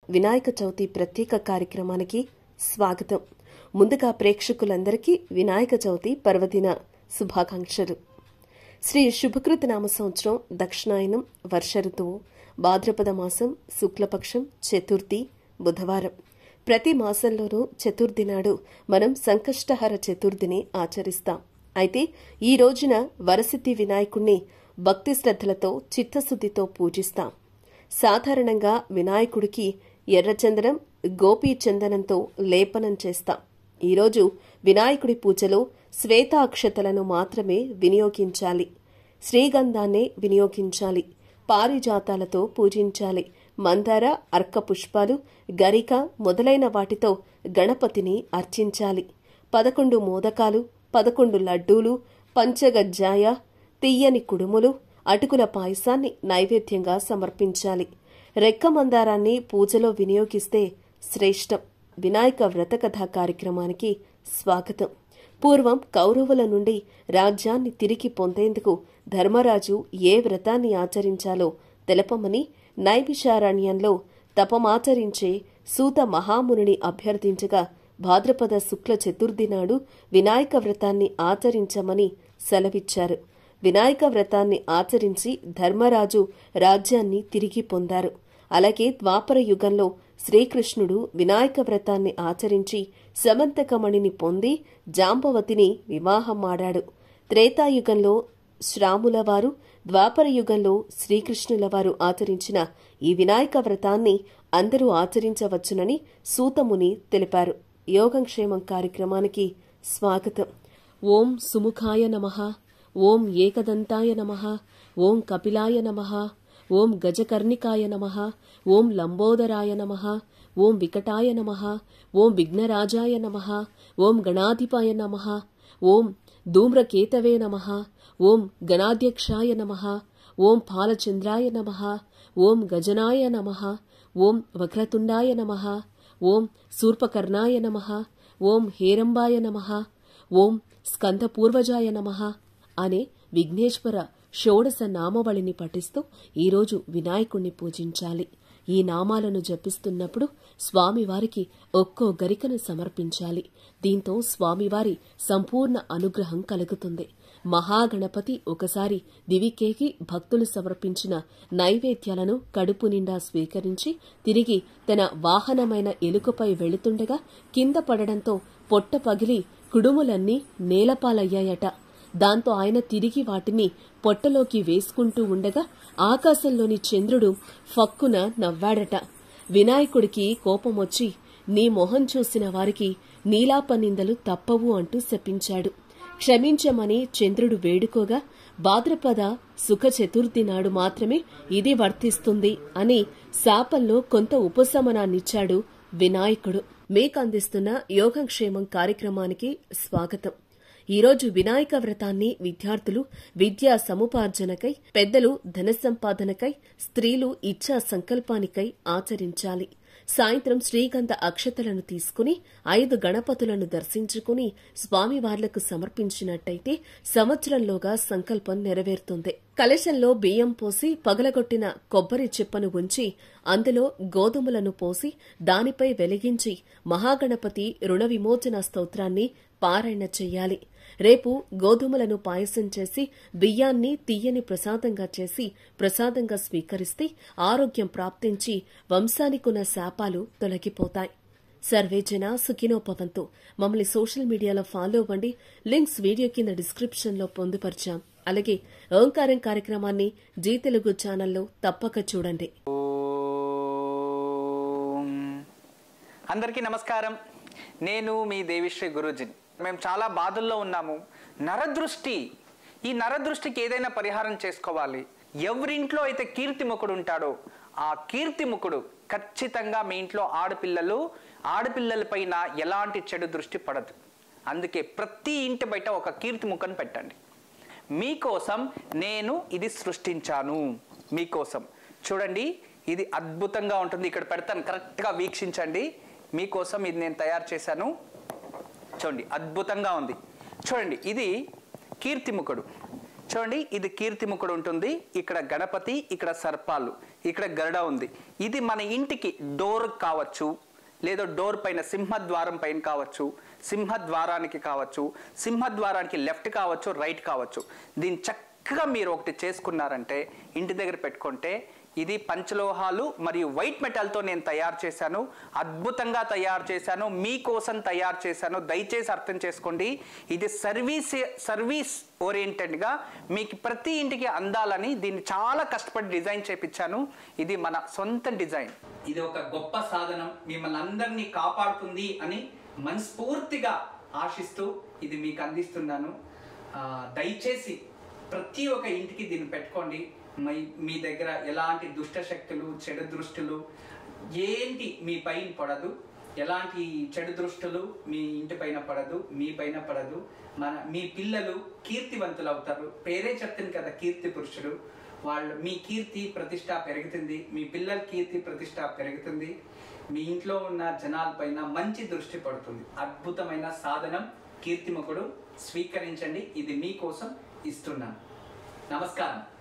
వినాయక చవితి ప్రత్యేక కార్యక్రమానికి స్వాగతం ముందుగా ప్రేక్షకులందరికీ వినాయక చవితి పర్వదిన శుభాకాంక్షలు శ్రీ శుభకృత నామ సంవత్సరం దక్షిణాయనం వర్ష ఋతువు భాద్రపద మాసం శుక్లపక్షం చతుర్థి బుధవారం ప్రతి మాసంలోనూ చతుర్థి నాడు మనం సంకష్టహర చతుర్థిని ఆచరిస్తాం అయితే ఈ రోజున వరసిద్ధి వినాయకుణ్ణి భక్తి శ్రద్ధలతో చిత్తశుద్ధితో పూజిస్తాం సాధారణంగా వినాయకుడికి ఎర్రచందనం గోపీ చందనంతో లేపనం చేస్తాం ఈరోజు వినాయకుడి పూజలో శ్వేత అక్షతలను మాత్రమే వినియోగించాలి శ్రీగంధాన్నే వినియోగించాలి పారిజాతాలతో పూజించాలి మందార అర్క పుష్పాలు గరిక మొదలైన వాటితో గణపతిని అర్చించాలి పదకొండు మోదకాలు పదకొండు లడ్డూలు పంచగజ్జాయ తీయని కుడుములు అటుకుల పాయసాన్ని నైవేద్యంగా సమర్పించాలి రెక్క మందారాన్ని పూజలో వినియోగిస్తే శ్రేష్టం వినాయక వ్రతకథ కార్యక్రమానికి స్వాగతం పూర్వం కౌరవుల నుండి రాజ్యాన్ని తిరిగి పొందేందుకు ధర్మరాజు ఏ వ్రతాన్ని ఆచరించాలో తెలపమని నైమిషారణ్యంలో తపమాచరించే సూత మహామునిని అభ్యర్థించగా భాద్రపద శుక్ల చతుర్థి నాడు వినాయక వ్రతాన్ని ఆచరించమని సెలవిచ్చారు వినాయక వ్రతాన్ని ఆచరించి ధర్మరాజు రాజ్యాన్ని తిరిగి పొందారు అలాగే ద్వాపర యుగంలో శ్రీకృష్ణుడు వినాయక వ్రతాన్ని ఆచరించి సమంతకమణిని పొంది జాంబవతిని వివాహమాడాడు త్రేతాయుగంలో శ్రాముల వారు ద్వాపర యుగంలో శ్రీకృష్ణుల వారు ఆచరించిన ఈ వినాయక వ్రతాన్ని అందరూ ఆచరించవచ్చునని సూతముని తెలిపారు యోగక్షేమం కార్యక్రమానికి స్వాగతం ఓం సుముఖాయ నమః ఓం ఏకదంతాయ నమః ఓం కపిలాయ నమః ఓం గజకర్ణికాయ నమః ఓం లంబోదరాయ నమః ఓం వికటాయ నమః ఓం విఘ్నరాజాయ నమః ఓం గణాధిపాయ నమః ఓం ధూమ్రకేతవే నమః ఓం గణాధ్యక్షాయ నమః ఓం పాలచంద్రాయ నమః ఓం గజనాయ నమః ఓం వక్రతుండాయ నమః ఓం శూర్పకర్ణాయ నమః ఓం హేరంబాయ నమః ఓం స్కందపూర్వజాయ నమః అనే విఘ్నేశ్వర షోడశ నామవళిని పఠిస్తూ ఈరోజు వినాయకుణ్ణి పూజించాలి ఈ నామాలను జపిస్తున్నప్పుడు స్వామివారికి ఒక్కో గరికను సమర్పించాలి దీంతో స్వామివారి సంపూర్ణ అనుగ్రహం కలుగుతుంది మహాగణపతి ఒకసారి దివికేకి భక్తులు సమర్పించిన నైవేద్యాలను కడుపు నిండా స్వీకరించి తిరిగి తన వాహనమైన ఎలుకపై వెళుతుండగా కింద పడడంతో పొట్ట పగిలి కుడుములన్నీ నేలపాలయ్యాయట దాంతో ఆయన తిరిగి వాటిని పొట్టలోకి వేసుకుంటూ ఉండగా ఆకాశంలోని చంద్రుడు ఫక్కున నవ్వాడట వినాయకుడికి కోపమొచ్చి నీ మొహం చూసిన వారికి నీలాపనిందలు తప్పవు అంటూ శపించాడు క్షమించమని చంద్రుడు వేడుకోగా భాద్రపద సుఖ చతుర్థి నాడు మాత్రమే ఇది వర్తిస్తుంది అని శాపంలో కొంత ఉపశమనాన్నిచ్చాడు వినాయకుడు మీకందిస్తున్న యోగక్షేమం కార్యక్రమానికి స్వాగతం ఈరోజు వినాయక వ్రతాన్ని విద్యార్థులు విద్యా సముపార్జనకై పెద్దలు ధన సంపాదనకై స్త్రీలు ఇచ్చా సంకల్పానికై ఆచరించాలి సాయంత్రం శ్రీగంధ అక్షతలను తీసుకుని ఐదు గణపతులను దర్శించుకుని స్వామివార్లకు సమర్పించినట్టయితే సంవత్సరంలోగా సంకల్పం నెరవేరుతుంది కలశంలో బియ్యం పోసి పగలగొట్టిన కొబ్బరి చిప్పను ఉంచి అందులో గోధుమలను పోసి దానిపై వెలిగించి మహాగణపతి రుణ విమోచన స్తోత్రాన్ని పారాయణ చెయ్యాలి రేపు గోధుమలను పాయసం చేసి బియ్యాన్ని తీయని ప్రసాదంగా చేసి ప్రసాదంగా స్వీకరిస్తే ఆరోగ్యం ప్రాప్తించి వంశానికున్న శాపాలు తొలగిపోతాయి సర్వే జన సుఖినోపవంతు మమ్మల్ని సోషల్ మీడియాలో ఫాలో అవ్వండి లింక్స్ వీడియో కింద డిస్క్రిప్షన్లో పొందుపరిచాం అలాగే ఓంకారం కార్యక్రమాన్ని జీ తెలుగు ఛానల్లో తప్పక చూడండి ఓం. అందరికీ నమస్కారం నేను మీ దేవిశ్రీ గురూజీని మేము చాలా బాధల్లో ఉన్నాము నరదృష్టి ఈ నరదృష్టికి ఏదైనా పరిహారం చేసుకోవాలి ఎవరింట్లో అయితే కీర్తిముఖుడు ఉంటాడో ఆ కీర్తిముఖుడు ఖచ్చితంగా మీ ఇంట్లో ఆడపిల్లలు ఆడపిల్లలపైన ఎలాంటి చెడు దృష్టి పడదు అందుకే ప్రతి ఇంటి బయట ఒక కీర్తిముఖను పెట్టండి మీకోసం నేను ఇది సృష్టించాను మీకోసం చూడండి ఇది అద్భుతంగా ఉంటుంది ఇక్కడ పెడతాను కరెక్ట్గా వీక్షించండి మీకోసం ఇది నేను తయారు చేశాను చూడండి అద్భుతంగా ఉంది చూడండి ఇది కీర్తిముఖుడు చూడండి ఇది కీర్తిముఖుడు ఉంటుంది ఇక్కడ గణపతి ఇక్కడ సర్పాలు ఇక్కడ గరుడ ఉంది ఇది మన ఇంటికి డోర్ కావచ్చు లేదా డోర్ పైన సింహద్వారం పైన కావచ్చు సింహద్వారానికి కావచ్చు సింహద్వారానికి లెఫ్ట్ కావచ్చు రైట్ కావచ్చు దీన్ని చక్కగా మీరు ఒకటి చేసుకున్నారంటే ఇంటి దగ్గర పెట్టుకుంటే ఇది పంచలోహాలు మరియు వైట్ మెటల్తో నేను తయారు చేశాను అద్భుతంగా తయారు చేశాను మీకోసం తయారు చేశాను దయచేసి అర్థం చేసుకోండి ఇది సర్వీస్ సర్వీస్ ఓరియంటెడ్గా మీకు ప్రతి ఇంటికి అందాలని దీన్ని చాలా కష్టపడి డిజైన్ చేపించాను ఇది మన సొంత డిజైన్ ఇది ఒక గొప్ప సాధనం మిమ్మల్ని అందరినీ కాపాడుతుంది అని మనస్ఫూర్తిగా ఆశిస్తూ ఇది మీకు అందిస్తున్నాను ఆ, దయచేసి ప్రతి ఒక్క ఇంటికి దీన్ని పెట్టుకోండి మీ మీ దగ్గర ఎలాంటి దుష్ట శక్తులు చెడు దృష్టులు ఏంటి మీ పైన పడదు ఎలాంటి చెడు దృష్టులు మీ ఇంటి పైన పడదు మీ పైన పడదు మన మీ పిల్లలు కీర్తివంతులు అవుతారు పేరే చెప్తుంది కదా కీర్తి పురుషుడు వాళ్ళు మీ కీర్తి ప్రతిష్ట పెరుగుతుంది మీ పిల్లల కీర్తి ప్రతిష్ట పెరుగుతుంది మీ ఇంట్లో ఉన్న జనాల పైన మంచి దృష్టి పడుతుంది అద్భుతమైన సాధనం కీర్తిముఖుడు స్వీకరించండి ఇది మీకోసం ఇస్తున్నాను నమస్కారం